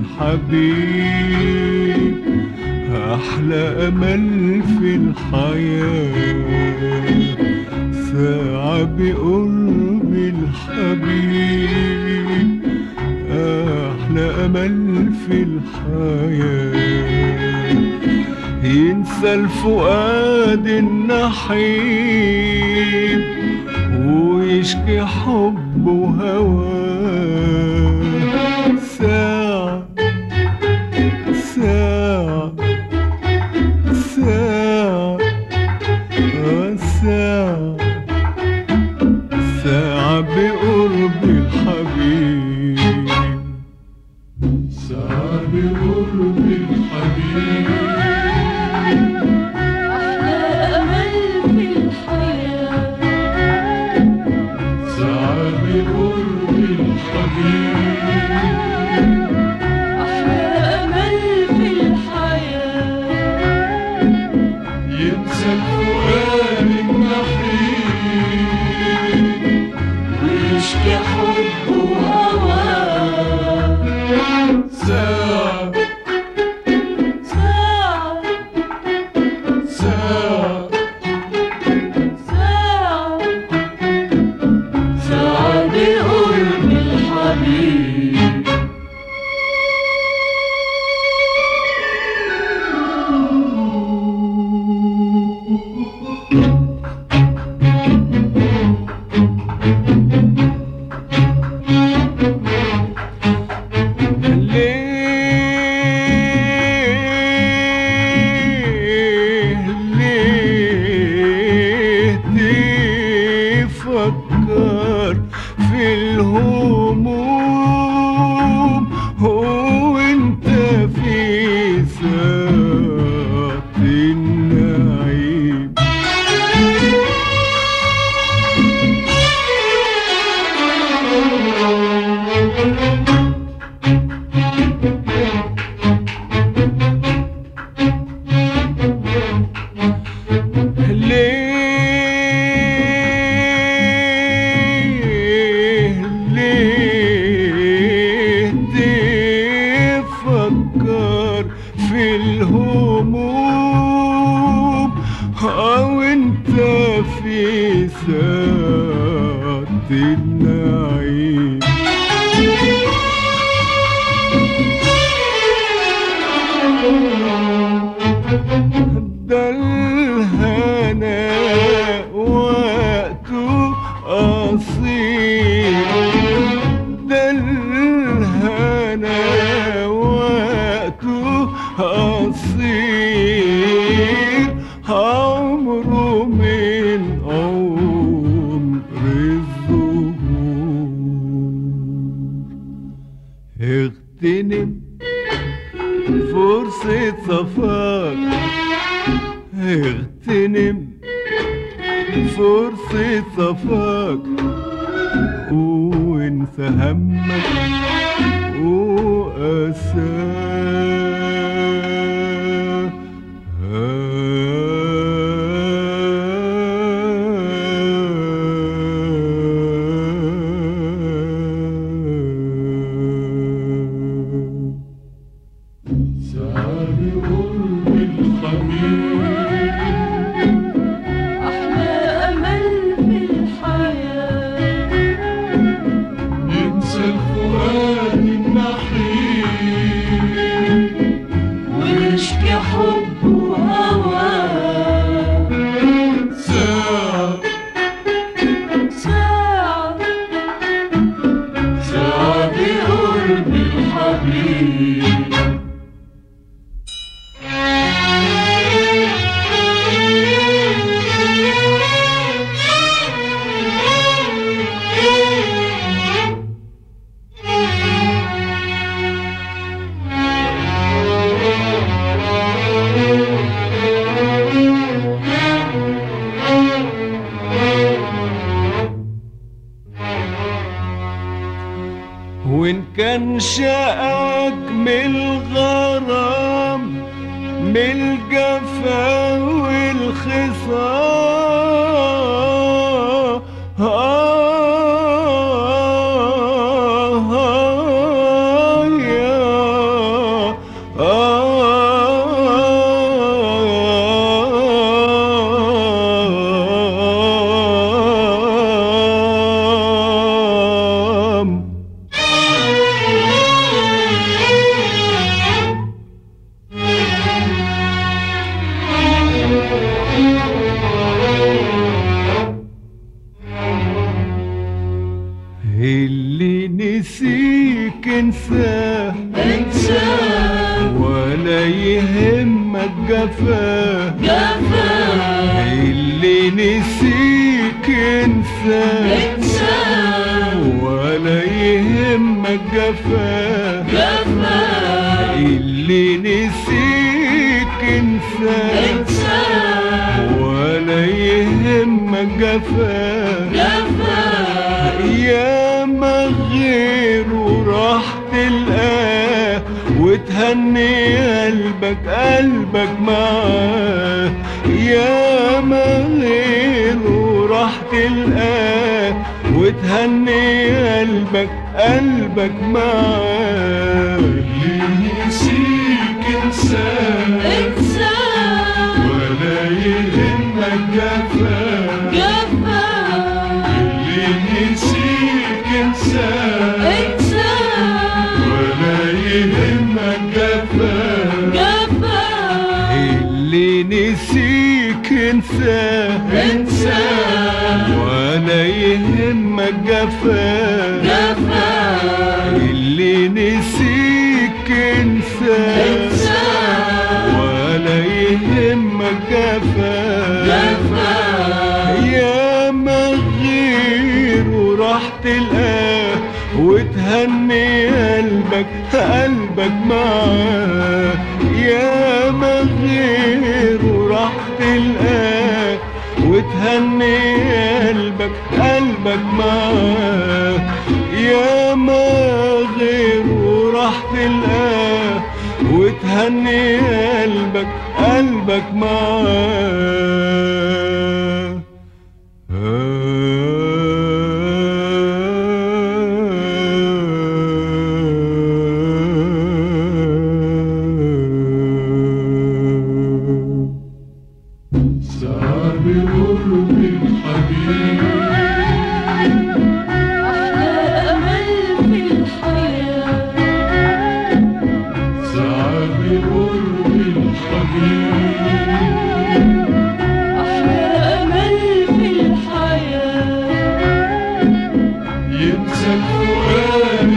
الحبيب أحلى أمل في الحياة ساعة بقرب الحبيب أحلى أمل في الحياة ينسى الفؤاد النحيب ويشكي حب وهواه ساعة ساعة ساعة آه ساعة ساعة بقرب الحبيب ساعة بقرب الحبيب أحلى أمل في الحياة ساعة بقرب الحبيب أحلى أمل في الحياة ينسى الفؤاد النحيب ويشكي حب وهواه ساعة ساعة ساعة ساعة ساعة بقرب الحبيب ليه ليه تفكر في الهموم هو انت في ساعة النعيم ليه ليه تفكر في الهموم او انت في ساعة النعيم ده الهنا وقته قصير ده الهنا وقته قصير عمره من عمر الزهور اغتنم فرصة صفاك اغتنم فرصة صفاك وانسى همك وأساك ساعة بقرب الحبيب أحلى أمل في الحياة ينسى الفؤاد النحيب ويشكي حب وهواه ساعة ساعة ساعة بقرب الحبيب وإن كان شقك من الغرام من الجفا والخصام آه يا ولا يهمك جفاه جفاه اللي نسيك انساه انساه ولا يهمك جفاه جفاه اللي نسيك انساه انساه ولا يهمك جفاه جفاه يا ما غيره راح تلقاه وتهني قلبك قلبك معاه يا ما غيره راح تلقاه وتهني قلبك قلبك معاه اللي نسيك انساه انساه ولا يهمك جفاه جفاه اللي نسيك انساه انساه ولا يهمك جفاه جفاه اللي نسيك انساه انساه ولا يهمك جفاه جفاه اللي نسيك انساه انساه ولا يهمك جفاه جفاه يا ما غيره راح تلقاه وتهني قلبك قلبك معاه يا ما غيره راح تلقاه وتهني قلبك قلبك معاه يا ما غيره راح تلقاه وتهني قلبك قلبك معاه صعب قرب الحبيب أحلى أمل في الحياة صعب قرب الحبيب أحلى أمل في الحياة ينسى الفؤاد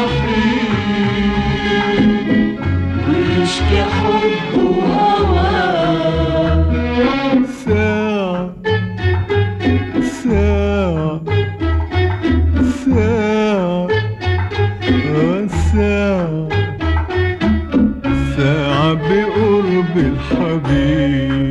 النحيب ويشكي حبه وهواه ساعة ساعة ساعة آه، ساعة ساعة بقرب الحبيب